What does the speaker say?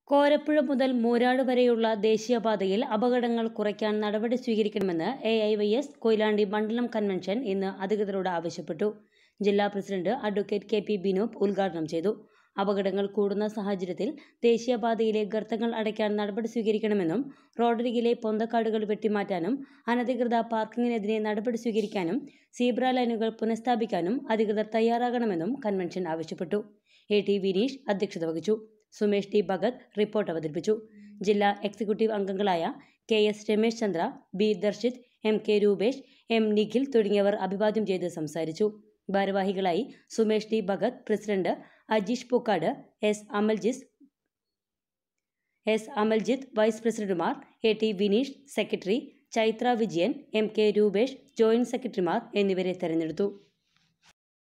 കോരപ്പുഴ മുതൽ മൂരാട് വരെയുള്ള ദേശീയപാതയിൽ അപകടങ്ങൾ കുറയ്ക്കാൻ നടപടി സ്വീകരിക്കണമെന്ന് A I Y S Koyilandy മണ്ഡലം കൺവെൻഷൻ ഇന്ന് അധികൃതരോട് ആവശ്യപ്പെട്ടു ജില്ലാ president advocate K P Binoop ഉദ്ഘാടനം ചെയ്തു അപകടങ്ങൾ കൂടുന്ന സാഹചര്യത്തിൽ ദേശീയപാതയിലെ ഗർത്തങ്ങൾ അടയ്ക്കാൻ നടപടി സ്വീകരിക്കണമെന്നും റോഡരികിലെ പൊന്തക്കാടുകൾ വെട്ടിമാറ്റാനും അനധികൃത പാർക്കിങ്ങിനെതിരെ നടപടി സ്വീകരിക്കാനും സീബ്ര ലൈനുകൾ പുനഃസ്ഥാപിക്കാനും അധികൃതർ തയ്യാറാകണമെന്നും കൺവെൻഷൻ ആവശ്യപ്പെട്ടു എ ടി വിനീഷ് അധ്യക്ഷത വഹിച്ചു സുമേഷ് ടി ഭഗത് റിപ്പോർട്ട് അവതരിപ്പിച്ചു ജില്ലാ എക്സിക്യൂട്ടീവ് അംഗങ്ങളായ K S Ramesh Chandra B Darshith M K Rupesh M Nikhil തുടങ്ങിയവർ അഭിവാദ്യം ചെയ്ത് സംസാരിച്ചു ഭാരവാഹികളായി Sumesh T Bhagat president Ajeesh Pookkad S Amaljis S Amaljith vice പ്രസിഡന്റുമാർ A T Vineesh secretary Chaithra Vijayan M K Rupesh joint സെക്രട്ടറിമാർ എന്നിവരെ തെരഞ്ഞെടുത്തു